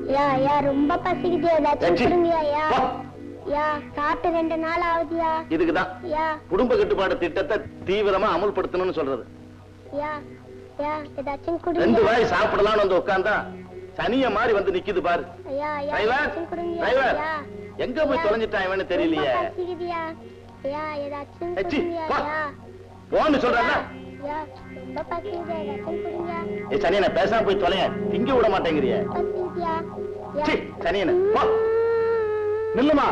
யா யா ரொம்ப பசிக்குது ஏதாச்சும் ஏச்சி. கொடுங்கயா யா போ. யா சாப்பிட்டு ரெண்டு நாள் ஆகுதுயா இதுக்குதான் யா குடும்ப கட்டுப்பாடு திட்டத்தை தீவிரமா அமல்படுத்தணும்னு சொல்றது யா யா ஏதாச்சும் ரெண்டு கொடுங்க வாய் சாப்பிடலாம்னு வந்து உட்கார்ந்தா சனிய மாதிரி வந்து நிக்குது பாரு யா யா டிரைவர் ஏதாச்சும் கொடுங்க டிரைவர் யா எங்க போய் யா. தொலைஞ்சிட்டான் இவனு தெரியலையே ரொம்ப பசிக்குதுயா யா ஏதாச்சும் ஏச்சி, கொடுங்க வா. யா போன்னு சொல்றல யா ரொம்ப பசிக்குது ஏதாச்சும் கொடுங்க ஏ சனியனை பேசாம போய் தொலைய திங்க விட மாட்டேங்கிறிய பசிக்குதுயா யா சி சனியனை போ நில்லுமா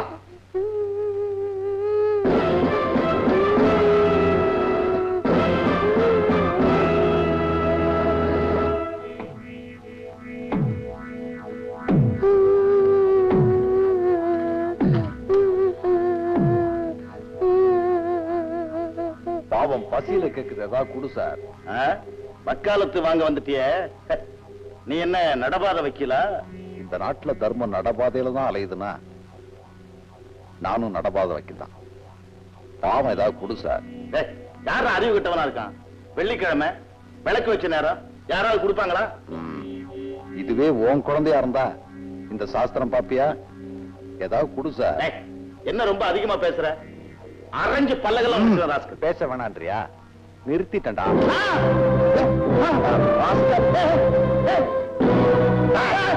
பாவம் பசியில கேக்குது ஏதாவது குடு சார் ஆ? வக்காலத்து வாங்க வந்துட்டியே நீ என்ன நடபாத வைக்கல இந்த நாட்டுல தர்மம் நடபாதையில தான் அலையுதுன்னா நானும் நடபாதை வைக்கலாம் பாவம் ஏதாவது குடு சார் டேய், யாரா அறிவு கிட்டவனா இருக்கான் வெள்ளிக்கிழமை விளக்கு வச்ச நேரம் யாராவது கொடுப்பாங்களா ம். இதுவே உன் குழந்தையா இருந்தா இந்த சாஸ்திரம் பாப்பியா ஏதாவது குடு சார் டேய், என்ன ரொம்ப அதிகமா பேசுற அரைஞ்சு பல்லகெல்லாம் வந்துடுவேன் ராஸ்கல். பேச வேணான்றியா நிறுத்திட்டேன்டா ஆ! ஆ! ராஸ்கல். ஏய், ஏய். ஆ!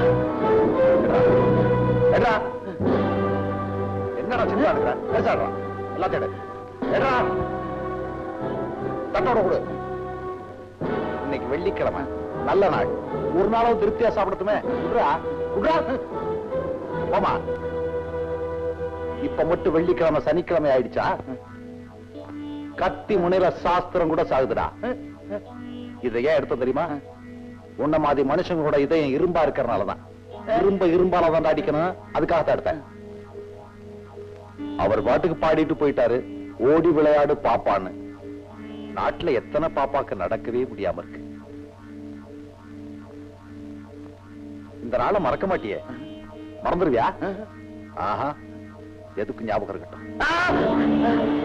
எட்ரா. என்னடா சின்ன இருக்கிற பேசாடுறா எல்லாத்தையும் எடு. எட்ரா. தட்டோட கொடு இன்னைக்கு வெள்ளிக்கிழமை நல்ல நாள் ஒரு நாளும் திருப்தியா சாப்பிடட்டுமே குடுறா குடுறா போமா இப்ப மட்டும் வெள்ளிக்கிழமை சனிக்கிழமை ஆயிடுச்சா கத்தி முனையில சாஸ்திரம் கூட சாகுதுடா இதை ஏன் எடுத்த தெரியுமா உன்ன மாதிரி மனுஷங்களோட இதயம் இரும்பா இருக்கறனாலதான் இரும்ப இரும்பால தான் அடிக்கணும் அதுக்காக தான் எடுத்தேன் அவர் பாட்டுக்கு பாடிட்டு போயிட்டாரு ஓடி விளையாடு பாப்பான்னு நாட்டுல எத்தனை பாப்பாக்கு நடக்கவே முடியாம இருக்கு இந்த நாளை மறக்க மாட்டியே மறந்துருவியா ஆஹா எதுக்கு ஞாபகம் இருக்கட்டும்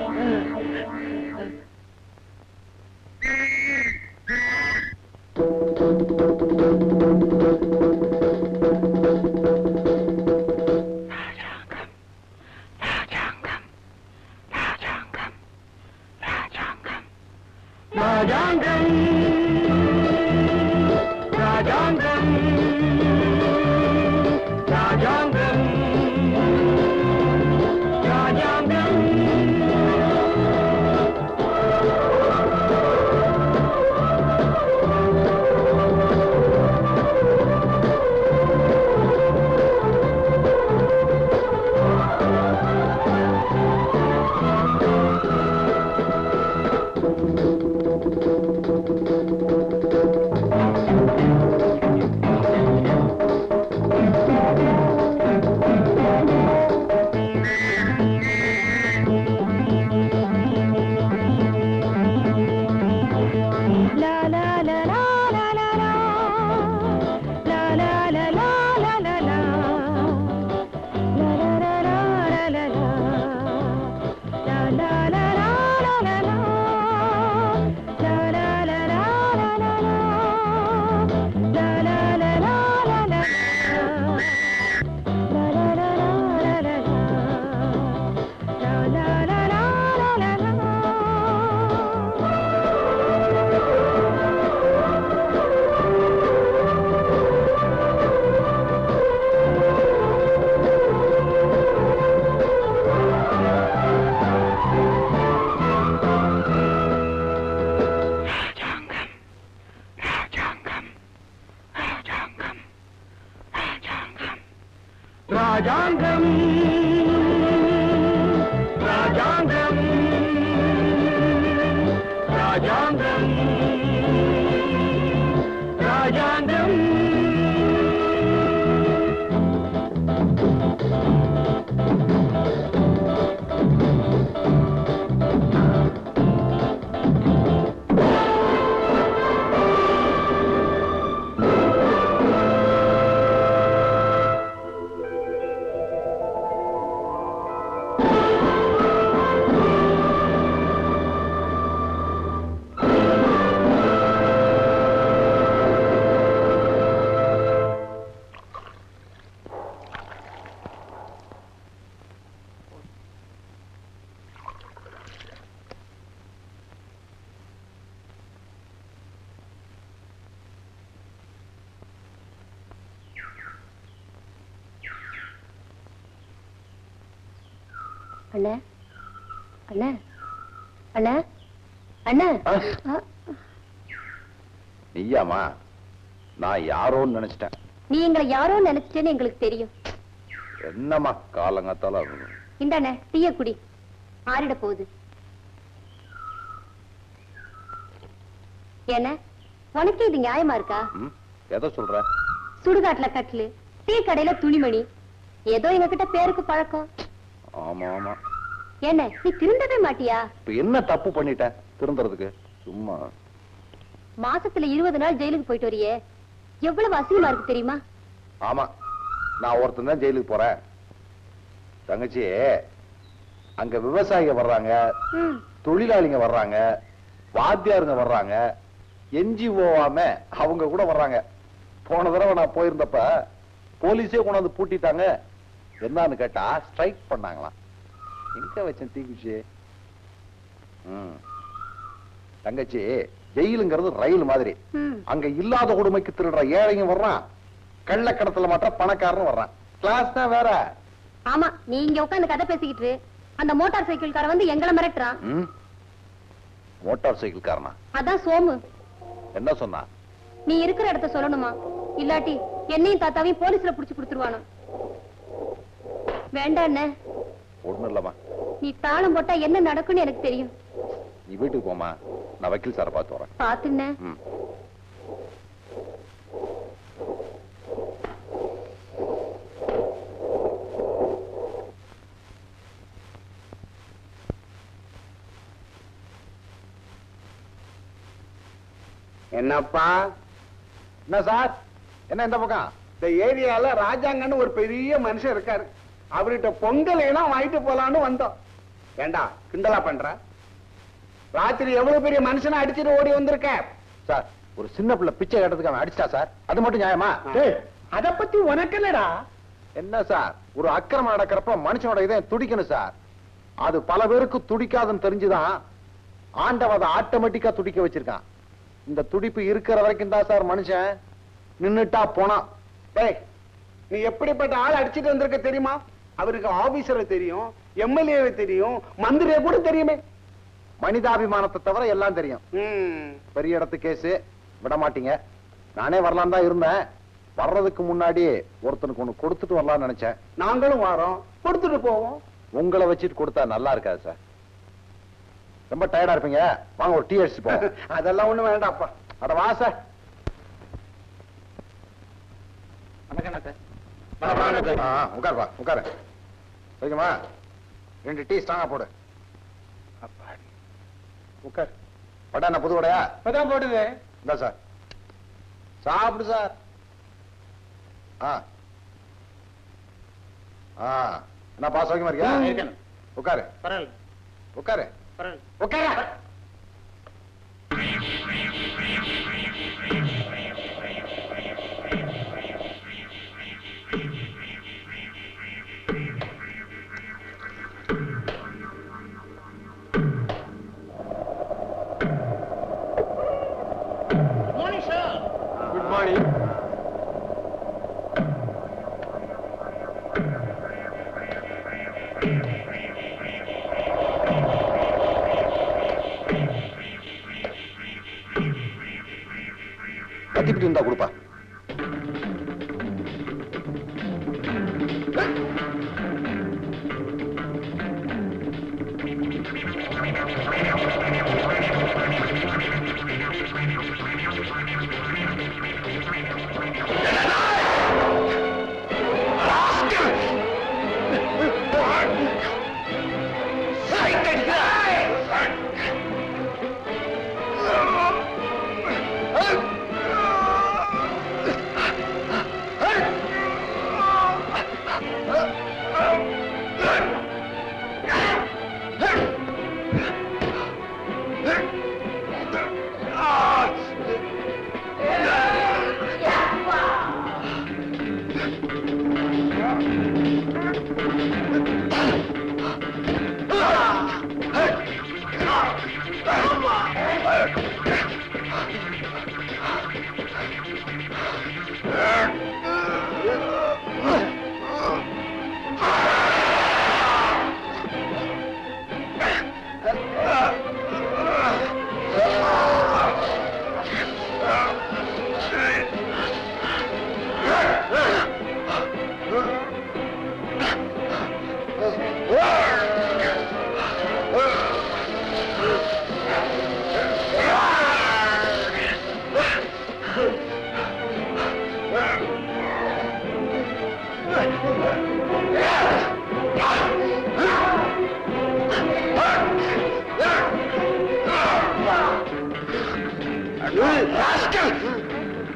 ராஜாங்கம் ராஜாங்கம் ராஜாங்கம் ராஜாங்கம் ராஜாங்கம் ராஜாங்கம் ராஜாங்கம் ராஜாங்கம் அண்ணே அண்ணே அண்ணே அண்ணே ஆ? ஆ, நீயாமா நான் யாரோன்னு நினைச்சிட்டேன் நீ எங்களை யாரோ நினைச்சிட்டேன்னு எங்களுக்கு தெரியும் என்னம்மா காலங்காத்தால இந்தாண்ணே டீய குடி ஆறிட போகுது என்ன உனக்கு இது நியாயமா இருக்கா ம், எதை சொல்ற சுடுகாட்டுல கட்டிலு டீ கடையில துணிமணி ஏதோ எங்ககிட்ட பேருக்கு பழக்கம் ஆமா ஆமா என்ன நீ திருந்தவே மாட்டியா இப்ப என்ன தப்பு பண்ணிட்டேன் திருந்துறதுக்கு சும்மா மாசத்துல இருபது நாள் ஜெயிலுக்கு போயிட்டு வரியே எவ்வளவு அசிங்கமா இருக்கு தெரியுமா ஆமா நான் ஒருத்தன் தான் ஜெயிலுக்கு போறேன் தங்கச்சி அங்க விவசாயிங்க வர்றாங்க ம், தொழிலாளிங்க வர்றாங்க வாத்தியாருங்க வர்றாங்க என்ஜிஓவாம அவங்க கூட வர்றாங்க போன தடவை நான் போயிருந்தப்ப போலீஸே கொண்டாந்து பூட்டிட்டாங்க என்னன்னு கேட்டா ஸ்ட்ரைக் பண்ணாங்களாம் எங்க வச்சேன் தீக்குச்சி ம். தங்கச்சி ஜெயிலுங்கிறது ரயில் மாதிரி ம். அங்க இல்லாத கொடுமைக்கு திருடுற ஏழைங்க வர்றான் கள்ளக்கடத்துல மாற்ற பணக்காரனும் வர்றான் கிளாஸ் தான் வேற ஆமா நீ இங்க உட்கார்ந்து கதை பேசிக்கிட்டு இரு. அந்த மோட்டார் சைக்கிள்கார வந்து எங்களை மிரட்டுறான் ம்? மோட்டார் சைக்கிள் காரனா அதான் சோமு என்ன சொன்னா நீ இருக்கிற இடத்த சொல்லணுமா இல்லாட்டி என்னையும் தாத்தாவையும் போலீஸ்ல புடிச்சு கொடுத்துருவானோ வேண்டாம் அண்ணே. ஒண்ணும் இல்லம்மா நீ தாளம் போட்டா என்ன நடக்கும்னு எனக்கு தெரியும் நீ வீட்டுக்கு போமா நான் வக்கீல் சாரை பார்த்து வரேன் பாத்துண்ணே ம். என்னப்பா என்ன சார் என்ன இந்த பக்கம் இந்த ஏரியால ராஜாங்கன்னு ஒரு பெரிய மனுஷன் இருக்காரு அவர்கிட்ட பொங்கல் எல்லாம் வாங்கிட்டு போலான்னு வந்தோம் ஏண்டா கிண்டலா பண்ற ராத்திரி எவ்வளவு பெரிய மனுஷனை அடிச்சுட்டு ஓடி வந்திருக்க சார் ஒரு சின்ன பிள்ளை பிச்சை கேட்டதுக்கு அவன் அடிச்சிட்டா சார் அது மட்டும் நியாயமா அத பத்தி உனக்கு என்னடா என்ன சார் ஒரு அக்கிரமம் நடக்கிறப்ப மனுஷனோட இதயம் துடிக்கணும் சார் அது பல பேருக்கு துடிக்காதுன்னு தெரிஞ்சுதான் ஆண்டவன் அதை ஆட்டோமேட்டிக்கா துடிக்க வச்சிருக்கான் இந்த துடிப்பு இருக்கிற வரைக்கும் தான் சார் மனுஷன் நின்னுட்டா போனான் டேய் நீ எப்படிப்பட்ட ஆள் அடிச்சிட்டு வந்திருக்க தெரியுமா அவருக்கு ஆபீசரை தெரியும் எம்எல்ஏவை தெரியும் மந்திரியை கூட தெரியுமே மனிதாபிமானத்தை தவிர எல்லாம் தெரியும் ம். பெரிய இடத்து கேஸ் விட மாட்டீங்க நானே வரலாம் தான் இருந்தேன் வர்றதுக்கு முன்னாடி ஒருத்தனுக்கு ஒண்ணு கொடுத்துட்டு வரலாம்னு நினைச்சேன் நாங்களும் வரோம் கொடுத்துட்டு போவோம் உங்களை வச்சுட்டு கொடுத்தா நல்லா இருக்காது சார் ரொம்ப டயர்டா இருப்பீங்க வாங்க ஒரு டீ அடிச்சு போங்க அதெல்லாம் ஒண்ணு வேண்டாப்பா அட வா சார் ஆ, உட்காரு வா உட்காரு சரிங்கம்மா ரெண்டு டீ ஸ்ட்ராங்கா போடு உட்கார் வடை என்ன புது வடையா இப்பதான் போடுது இந்த சார் சாப்பிடு சார் ஆ ஆ என்னப்பா சௌக்கியமா இருக்கியா இருக்கேன். உட்காரு பரவாயில்ல உட்காரு பரவாயில்ல உட்காரு குட் மார்னிங் கத்திப்பிட்டு இருந்தா கொடுப்பா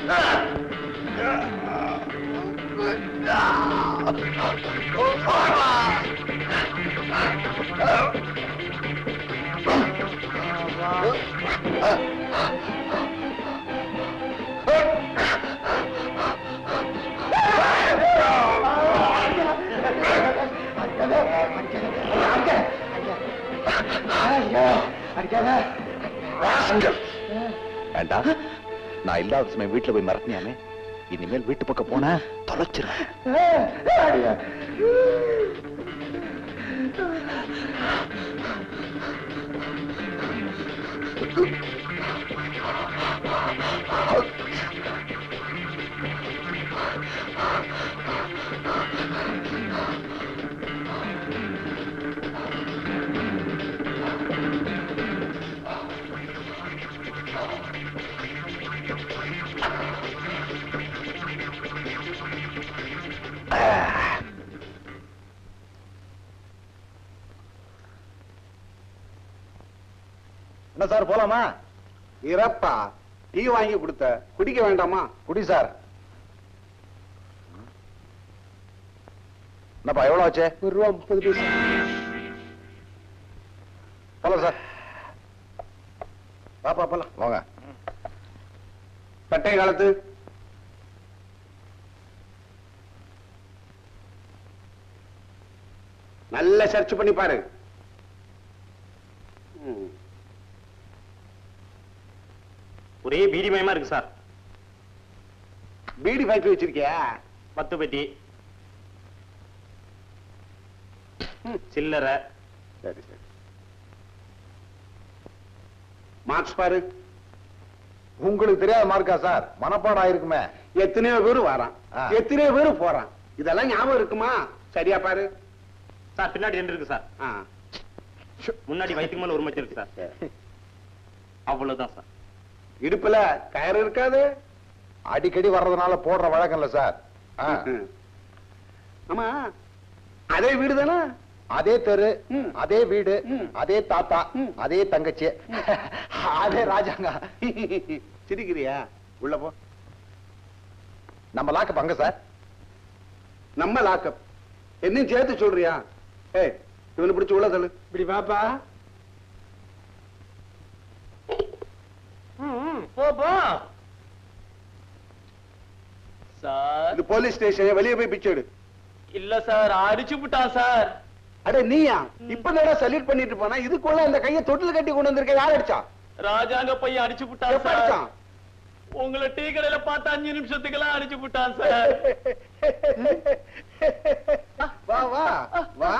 வேண்டாம் நான் இல்லாத சமயம் வீட்டுல போய் மிரட்டினியாமே இனிமேல் வீட்டு பக்கம் போன தொலைச்சிருவேன் என்ன சார் போலாமா இறப்பா டீ வாங்கி கொடுத்த குடிக்க வேண்டாமா குடி சார் என்னப்பா எவ்வளவு ஆச்சு ஒரு ரூபா முப்பது பைசா போலாம் சார் பாப்பா போலாம் வாங்க பட்டை காலத்து நல்ல சர்ச் பண்ணி பாரு ம். ஒரே பீடிமயமா இருக்கு சார் பீடி ஃபேக்டரி வச்சிருக்கியா பத்து பெட்டி ம். சில்லறை சரி சரி மார்க்ஸ் பாரு உங்களுக்கு தெரியாத மார்க்கா சார் மனப்பாடம் ஆயிருக்குமே எத்தனையோ பேர் வரான் ஆ. எத்தனையோ பேர் போறான் இதெல்லாம் ஞாபகம் இருக்குமா சரியா பாரு சார் பின்னாடி ரெண்டு இருக்கு சார் ஆ. முன்னாடி வயிற்றுக்கு மேல ஒரு மச்சம் இருக்கு சார் அவ்வளவுதான் சார் இடுப்புல கயிறு இருக்காது அடிக்கடி வர்றதுனால போடுற வழக்கம் இல்ல சார் ஆ. ஆமா அதே வீடு தானே அதே தெரு ம். அதே வீடு ம். அதே தாத்தா ம். அதே தங்கச்சி அதே ராஜாங்க சிரிக்கிறியா உள்ள போ நம்ம லாக்க பங்க சார் நம்ம லாக்கப் என்னையும் சேர்த்து சொல்றியா ஏய் இவனை பிடிச்சு உள்ள தள்ளு இப்படி பாப்பா போ போ சார் இது போலீஸ் ஸ்டேஷன் வெளியே போய் பிச்சை எடு இல்ல சார் அடிச்சு விட்டான் சார் அட நீயா இப்ப நேரா சல்யூட் பண்ணிட்டு போனா இதுக்குள்ள அந்த கையை தொட்டில் கட்டி கொண்டு வந்திருக்க யார் அடிச்சா ராஜாங்க பையன் அடிச்சு விட்டான் எப்ப சார் அடிச்சான் உங்களை டீ கடையில பார்த்து அஞ்சு நிமிஷத்துக்கெல்லாம் அடிச்சு விட்டான் சார் வா வா வா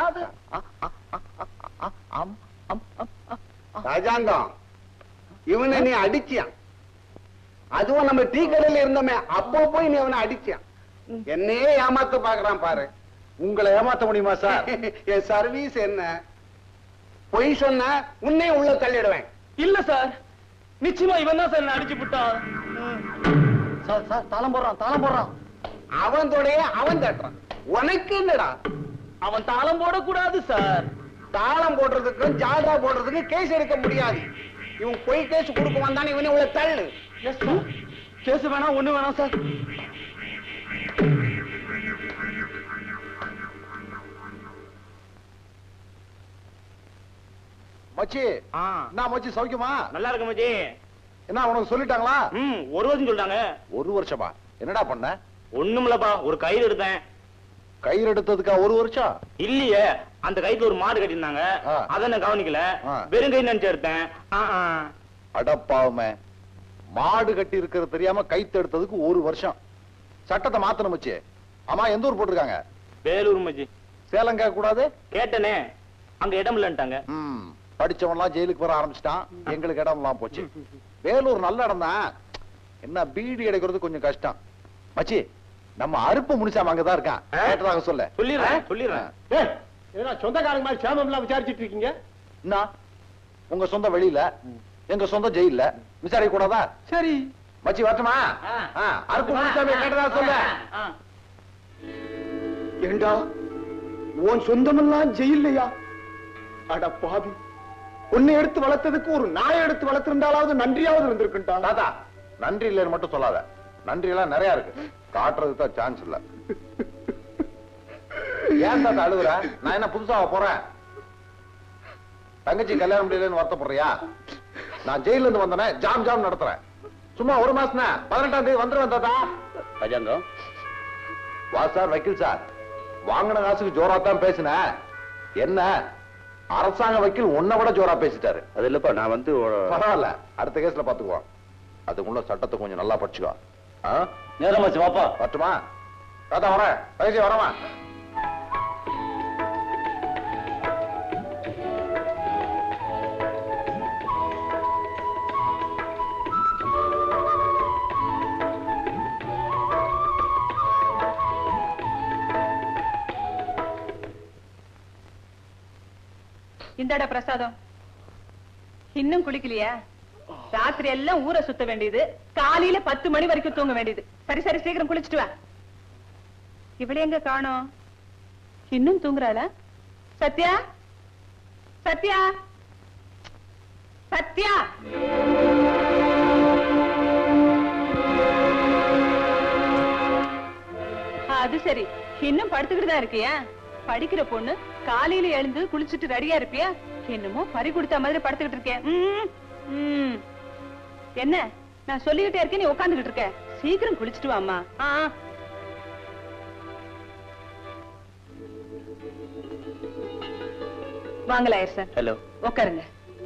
ராஜாங்கம் இவனை நீ அடிச்சியான் அதுவும் நம்ம டீ கடையில இருந்தோமே அப்போ போய் நீ அவனை அடிச்சியான் என்னையே ஏமாத்த பாக்குறான் பாரு உங்களை ஏமாத்த முடியுமா சார் என் சர்வீஸ் என்ன பொய் சொன்ன உன்னை உள்ள தள்ளிடுவேன் இல்ல சார் நிச்சயமா இவன் தான் சார் என்ன அடிச்சு விட்டான் சார் சார் தாளம் போடுறான் தாளம் போடுறான் அவன் தொடைய அவன் தட்டுறான் உனக்கு என்னடா அவன் தாளம் போடக்கூடாது சார் தாளம் போடுறதுக்கும் ஜால்ரா போடுறதுக்கும் கேஸ் எடுக்க முடியாது இவன் பொய் கேஸ் கொடுக்க வந்தானே இவனை உள்ள தள்ளு எஸ் சார் கேஸ் வேணாம் ஒண்ணு வேணாம் சார் மச்சி ஆ என்ன மச்சி சௌக்கியமா நல்லா இருக்கு மச்சி என்ன உனக்கு சொல்லிட்டாங்களா ம் ஒரு வருஷம் சொல்லிட்டாங்க ஒரு வருஷமா என்னடா பண்ண ஒண்ணுமில்லப்பா ஒரு கயிறு எடுத்தேன் கயிறு எடுத்ததுக்கா ஒரு வருஷம் இல்லையே அந்த கயித்துல ஒரு மாடு கட்டியிருந்தாங்க ஆ. அதை நான் கவனிக்கல ஆ. வெறும் கை நினைச்சு எடுத்தேன் ஆ, ஆ. அடப்பாவுமே மாடு கட்டி இருக்கிறது தெரியாம கைத்து எடுத்ததுக்கு ஒரு வருஷம் சட்டத்தை மாத்தணும் மச்சி ஆமா எந்த ஊர் போட்டிருக்காங்க வேலூர் மச்சி சேலம் கேட்க கூடாது கேட்டனே அங்க இடம் இல்லன்ட்டாங்க ம் படிச்சவன்லாம் ஜெயிலுக்கு வர ஆரம்பிச்சிட்டான் எங்களுக்கு இடம் எல்லாம் போச்சு வேலூர் நல்ல இடம் தான் என்ன பீடி எடுக்கிறது கொஞ்சம் கஷ்டம் மச்சி நம்ம அறுப்பு முடிச்சாம அங்கதான் இருக்கான் ஆ? கேட்டதாக சொல்ல சொல்லிடுறேன் சொல்லிடுறேன் சொந்தக்காரங்க மாதிரி சேமம் எல்லாம் விசாரிச்சுட்டு இருக்கீங்க என்ன உங்க சொந்த வெளியில எங்க சொந்த ஜெயில்ல விசாரிக்க கூடாதா சரி மச்சி வரட்டுமா ஆ. ஆ, அறுப்பு முடிச்சாம கேட்டதா சொல்ல ஆ. ஏண்டா உன் சொந்தமெல்லாம் ஜெயில்லையா அட பாவி உன்னை எடுத்து வளர்த்ததுக்கு ஒரு நாயை எடுத்து வளர்த்திருந்தாலாவது நன்றியாவது இருந்திருக்குண்டா தாத்தா நன்றி இல்லைன்னு மட்டும் சொல்லாத நன்றி எல்லாம் நிறைய இருக்கு காட்டுறதுக்கு தான் சான்ஸ் இல்ல ஏன் தாத்தா அழுகுற நான் என்ன புதுசாவா போறேன் தங்கச்சி கல்யாணம் முடியலன்னு வருத்தப்படுறியா நான் ஜெயில இருந்து வந்தனே ஜாம் ஜாம் நடத்துறேன் சும்மா ஒரு மாசம் பதினெட்டாம் தேதி வந்துருவேன் தாத்தா ராஜாங்கம் வா சார் வக்கீல் சார் வாங்கின காசுக்கு ஜோரா தான் பேசினேன் என்ன அரசாங்க வக்கீல் உன்னை விட ஜோரா பேசிட்டாரு அது இல்லப்பா நான் வந்து பரவாயில்ல அடுத்த கேஸ்ல பாத்துக்குவோம் அதுக்குள்ள சட்டத்தை கொஞ்சம் நல்லா படிச்சுக்கோ ஆ? நேரமாச்சு வாப்பா வரட்டுமா தாத்தா வரேன் தங்கச்சி வரமா இந்தாடா பிரசாதம் இன்னும் குளிக்கலையா ராத்திரி எல்லாம் ஊரை சுத்த வேண்டியது காலையில பத்து மணி வரைக்கும் தூங்க வேண்டியது சரி சரி சீக்கிரம் குளிச்சுட்டு வா இவளை எங்க காணோம் இன்னும் தூங்குறாளா சத்யா சத்யா சத்யா அது சரி இன்னும் படுத்துக்கிட்டு தான் இருக்கியா படிக்கிற பொண்ணு காலையில எழுந்து குளிச்சுட்டு ரெடியா இருப்பியா என்னமோ பறி கொடுத்த மாதிரி படுத்துக்கிட்டு இருக்கேன் ம், ம். என்ன நான் சொல்லிக்கிட்டே இருக்கேன் நீ உட்காந்துக்கிட்டு இருக்க சீக்கிரம் குளிச்சுட்டு வாம்மா ஆ ஆ. வாங்க லாயர் சார் ஹலோ உட்காருங்க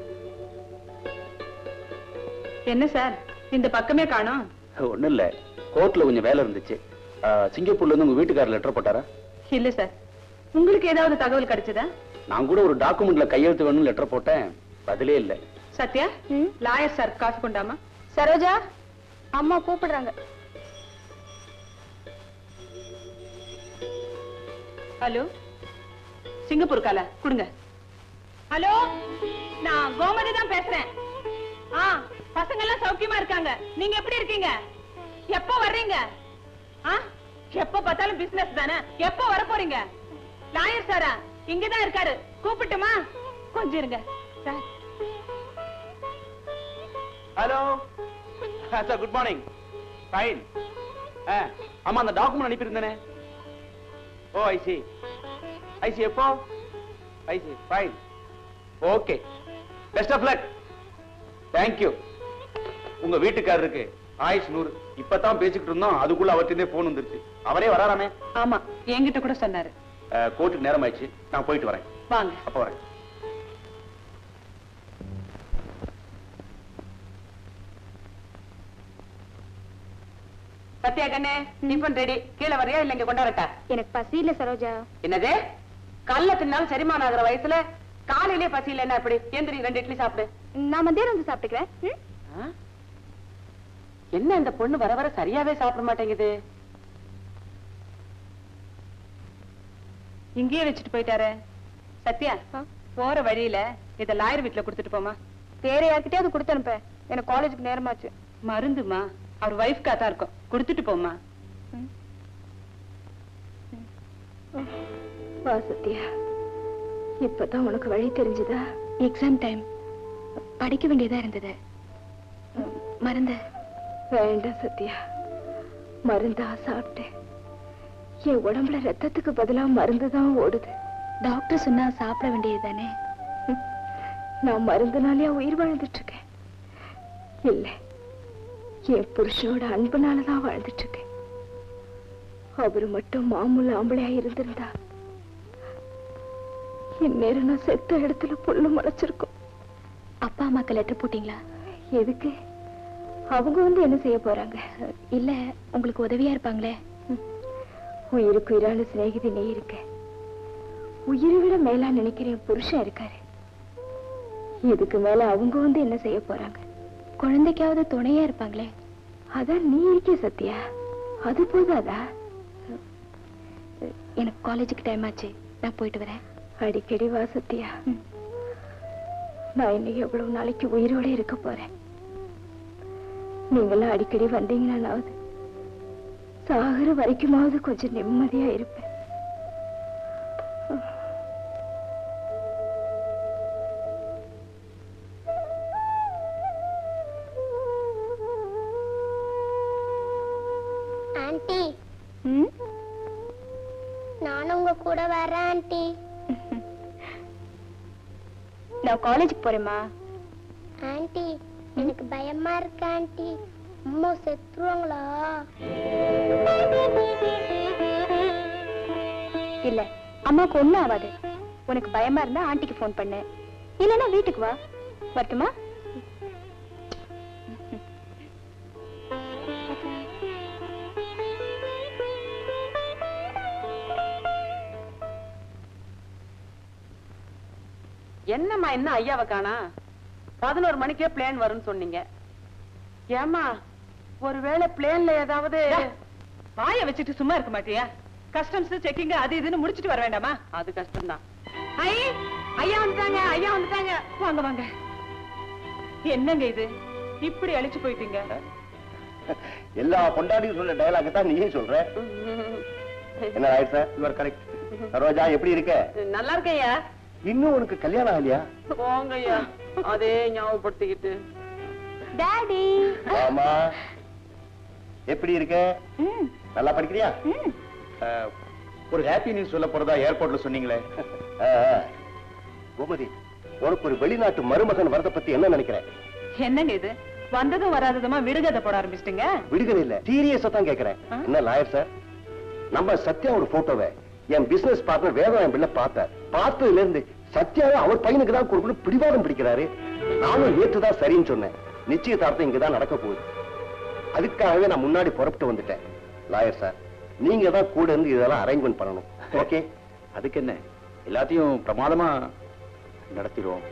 என்ன சார் இந்த பக்கமே காணோம் ஒண்ணும் இல்ல கோர்ட்ல கொஞ்சம் வேலை இருந்துச்சு ஆ, சிங்கப்பூர்ல இருந்து உங்க வீட்டுக்காரர் லெட்டர் போட்டாரா இல்ல சார் உங்களுக்கு ஏதாவது தகவல் கிடைச்சதா நான் கூட ஒரு டாக்குமெண்ட்ல கையெழுத்து வேணும்னு லெட்டர் போட்டேன் பதிலே இல்ல சத்யா லாயர் சார் காசு கொண்டாமா சரோஜா அம்மா கூப்பிடுறாங்க ஹலோ சிங்கப்பூர் கால கொடுங்க ஹலோ நான் கோமதி தான் பேசுறேன் ஆ பசங்க எல்லாம் சௌக்கியமா இருக்காங்க நீங்க எப்படி இருக்கீங்க எப்போ வர்றீங்க ஆ எப்ப பார்த்தாலும் பிசினஸ் தானே எப்போ வர போறீங்க லாயர் சாரா இங்கதான் இருக்காரு கூப்பிட்டுமா கொஞ்சம் இருங்க sir hello sir good morning fine ஆமா அந்த டாக்குமெண்ட் அனுப்பியிருந்தேனே oh I see I see எப்போ I see fine okay best of luck thank you உங்க வீட்டுக்காரருக்கு ஆயுஷ் நூறு இப்பதான் பேசிக்கிட்டு இருந்தோம் அதுக்குள்ள அவர்கிட்டே போன் வந்துருச்சு அவரே வராராமே ஆமா என்கிட்ட கூட சொன்னாரு கோர்ட்டுக்கு நேரம் ஆயிடுச்சு நான் போயிட்டு வரேன் வாங்க அப்ப வரேன் சத்யா கண்ணே டிஃபன் ரெடி கீழே வரையா இல்ல இங்க கொண்டாடட்டா எனக்கு பசி இல்ல சரோஜா என்னது கல்ல தின்னாலும் செரிமானம் ஆகுற வயசுல காலையிலே பசி இல்ல என்ன அப்படி எந்திரி ரெண்டு இட்லி சாப்பிடு நான் மத்தியானம் வந்து சாப்பிட்டுக்கிறேன் ம்? ஆ? என்ன இந்த பொண்ணு வர வர சரியாவே சாப்பிட மாட்டேங்குது இங்கேயே வச்சுட்டு போயிட்டாரு சத்யா ஆ? போற வழியில இத லாயர் வீட்டுல கொடுத்துட்டு போமா வேற யார்கிட்டயாவது கொடுத்து அனுப்ப எனக்கு காலேஜுக்கு நேரமாச்சு மருந்துமா அவர் ஒய்ஃப்கா தான் இருக்கும் கொடுத்துட்டு போமா வா சத்யா இப்பதான் உனக்கு வழி தெரிஞ்சதா எக்ஸாம் டைம் படிக்க வேண்டியதா இருந்தது மருந்து வேண்டாம் சத்யா மருந்தா சாப்பிட்டேன் என் உடம்புல ரத்தத்துக்கு பதிலா மருந்து தான் ஓடுது டாக்டர் சொன்னா சாப்பிட வேண்டியது தானே நான் மருந்துனாலே உயிர் வாழ்ந்துட்டு இருக்கேன் இல்ல என் புருஷனோட அன்புனால தான் வாழ்ந்துட்டு இருக்கேன் அவரு மட்டும் மாமூல் ஆம்பளையா இருந்திருந்தா இந்நேரம் நான் செத்த இடத்துல புல்லு முளைச்சிருக்கும் அப்பா அம்மாக்கு லெட்டர் போட்டீங்களா எதுக்கு அவங்க வந்து என்ன செய்ய போறாங்க இல்ல உங்களுக்கு உதவியா இருப்பாங்களே உயிருக்கு உயிரான சிநேகிதி நீ இருக்க உயிரை விட மேலா நினைக்கிறேன் புருஷன் இருக்காரு இதுக்கு மேல அவங்க வந்து என்ன செய்ய போறாங்க குழந்தைக்காவது துணையா இருப்பாங்களே அதான் நீ இருக்கிய சத்யா அது போதாதா எனக்கு காலேஜுக்கு டைம் ஆச்சு நான் போயிட்டு வரேன் அடிக்கடி வா சத்யா நான் இன்னைக்கு எவ்வளவு நாளைக்கு உயிரோட இருக்க போறேன் நீங்களாம் அடிக்கடி வந்தீங்கன்னாலாவது சாகுற வரைக்குமாவது கொஞ்சம் நிம்மதியா இருப்பேன் நானும் உங்க கூட வரேன் ஆண்டி நான் காலேஜுக்கு போறேம்மா ஆண்டி எனக்கு பயமா இருக்கு ஆண்டி அம்மா செத்துருவாங்களா இல்ல அம்மாவுக்கு ஒண்ணும் ஆகாது உனக்கு பயமா இருந்தா ஆண்டிக்கு ஃபோன் பண்ணு இல்லைன்னா வீட்டுக்கு வா வரட்டுமா என்னம்மா என்ன ஐயாவை காணா பதினோரு மணிக்கே பிளேன் வரும்னு சொன்னீங்க ஏமா ஒருவேளை பிளேன்ல ஏதாவது வாய வச்சுட்டு சும்மா இருக்க மாட்டியா கஸ்டம்ஸ் செக்கிங் அது இதுன்னு முடிச்சிட்டு வர வேண்டாமா அது கஷ்டம்தான் ஐ ஐயா வந்துட்டாங்க ஐயா வந்துட்டாங்க வாங்க வாங்க என்னங்க இது இப்படி அழிச்சு போயிட்டீங்க எல்லா பொண்டாட்டியும் சொல்ற டயலாக் தான் நீயும் சொல்ற என்ன ஆயிடுச்சு சார் யூஆர் கரெக்ட் சரோஜா எப்படி இருக்க நல்லா இருக்கேயா இன்னும் உனக்கு கல்யாணம் ஆகலையா போங்க ஐயா அதே ஞாபகப்படுத்திக்கிட்டு டாடி ஆமா எப்படி இருக்க நல்லா படிக்கிறியா ஒரு ஹாப்பி நியூஸ் சொல்ல போறதா ஏர்போர்ட்ல சொன்னீங்களே ஆ, ஆ. கோமதி உனக்கு ஒரு வெளிநாட்டு மருமகன் வரத பத்தி என்ன நினைக்கிறேன் என்னங்க இது வந்ததும் வராததுமா விடுகதை போட ஆரம்பிச்சிட்டீங்க விடுதலை இல்ல சீரியஸா தான் கேக்குறேன் ஆ? என்ன லாயர் சார் நம்ம சத்யா ஒரு போட்டோவை என் பிசினஸ் பார்ட்னர் வேதம் என் பிள்ளை பார்த்தார் பார்த்ததுல இருந்து சத்யாவை அவர் பையனுக்கு தான் கொடுக்கணும் பிடிவாதம் பிடிக்கிறாரு நானும் நேற்று தான் சரின்னு சொன்னேன் நிச்சயதார்த்தம் இங்கதான் நடக்க போகுது அதுக்காகவே நான் முன்னாடி புறப்பட்டு வந்துட்டேன் லாயர் சார் நீங்க தான் கூட இருந்து இதெல்லாம் அரேஞ்ச்மெண்ட் பண்ணணும் ஓகே அதுக்கு என்ன எல்லாத்தையும் பிரமாதமா நடத்திடுவோம்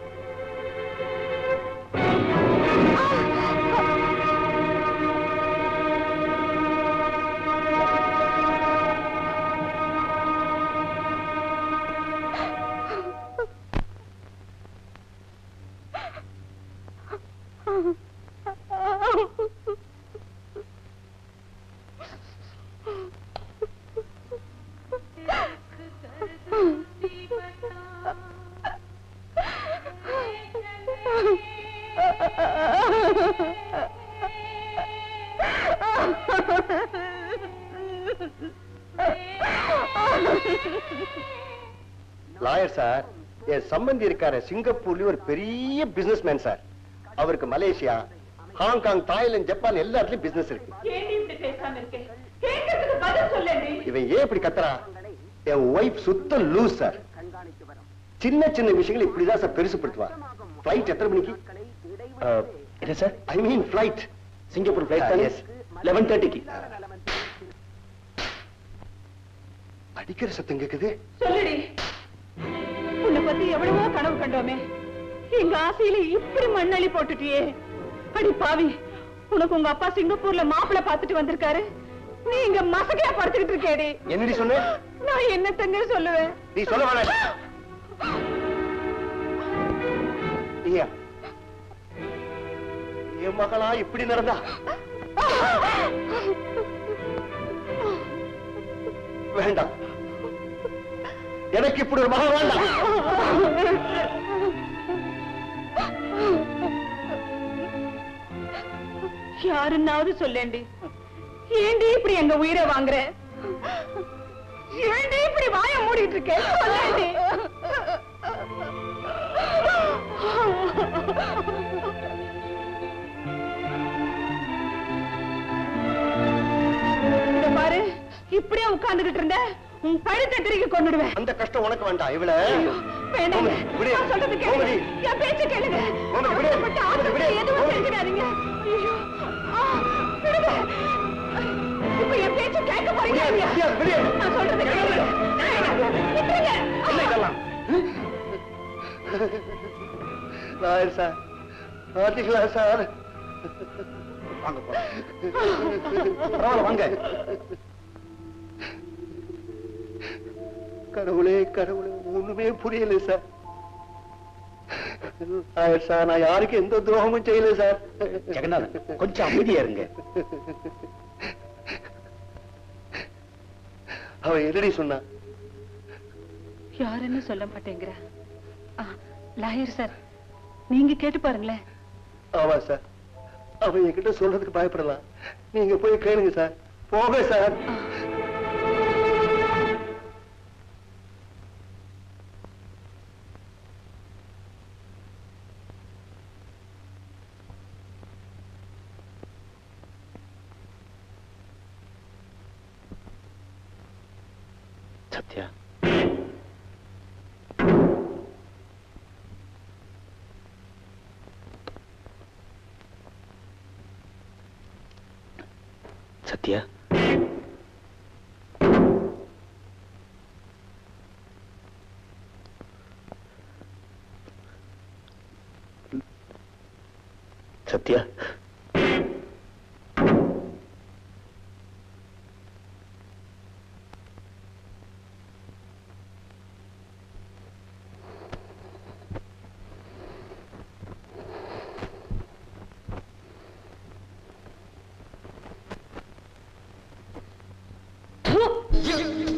லாயர் சார் என் சம்பந்தி இருக்காரு சிங்கப்பூர்ல ஒரு பெரிய பிசினஸ் மேன் சார் அவருக்கு மலேசியா ஹாங்காங் தாய்லாந்து ஜப்பான் எல்லா இடத்துலயும் பிசினஸ் இருக்கு ஏண்டி இப்படி பேசாம இருக்கே கேட்கறதுக்கு பதில் சொல்லேண்டி இவன் ஏன் இப்படி கத்துறா என் ஒய்ஃப் சுத்த லூஸ் சார் சின்ன சின்ன விஷயங்களை இப்படிதான் சார் பெருசுப்படுத்துவா ஃபிளைட் எத்தனை மணிக்கு என்ன sir I mean flight Singapore flight Ah, தானே yes. லெவன் தேர்ட்டிக்கு அடிக்கிற சத்தம் கேக்குது சொல்லுடி உன்னை பத்தி எவ்வளவோ கனவு கண்டோமே எங்க ஆசையில இப்படி மண்ணள்ளி போட்டுட்டியே அடி பாவி உனக்கு உங்க அப்பா சிங்கப்பூர்ல மாப்பிள்ளை பார்த்துட்டு வந்திருக்காரு நீ இங்க மசகையா படுத்துக்கிட்டு இருக்கேடி என்னடி சொன்ன நான் என்னத்தங்க சொல்லுவேன் நீ சொல்ல வேணாம் நீயா என் மகளா இப்படி நடந்தா வேண்டாம் எனக்கு இப்படி ஒரு மகன் வேண்டாம் யாருன்னாவது சொல்லேண்டி ஏண்டி இப்படி எங்க உயிரை வாங்குற ஏண்டி இப்படி வாய மூடிட்டு இருக்க சொல்லேண்டி இங்க பாரு இப்படியே உட்கார்ந்துகிட்டு இருந்த உன் கழுத்தை திருக்கி கொண்டுடுவேன் அந்த கஷ்டம் உனக்கு வேண்டாம் இவள வேண்டாங்க கோமதி, விடு. நான் சொல்றது கேளுங்க கோமதி. என் பேச்ச கேளுங்க கோமதி, விடு. அவசரப்பட்டு ஆத்திரத்துல விடு. எதுவும் கோமதி. செஞ்சிடாதீங்க ஐயோ ஆ, விடுங்க இப்ப என் பேச்ச கேட்க போறீங்க முடியாது, இல்லையா? முடியாது, விடு. நான் சொல்றது கேளுங்க விட்டுருங்க. என்ன இதெல்லாம் லாயர் சார் பாத்தீங்களா சார் வாங்க போலாம் பரவாயில்ல வாங்க கடவுளே கடவுளே ஒண்ணுமே புரியல சார் லாயர் சார் நான் யாருக்கும் எந்த துரோகமும் செய்யல சார் ஜெகநாதன் கொஞ்சம் அமைதியா இருங்க அவ என்னடி சொன்னா யாருன்னு சொல்ல மாட்டேங்கிற ஆ, லாயர் சார் நீங்க கேட்டு பாருங்களேன் ஆமா சார் அவ என்கிட்ட சொல்றதுக்கு பயப்படலாம் நீங்க போய் கேளுங்க சார் போங்க சார் சத்யா சத்யா சத்யா ப்பு!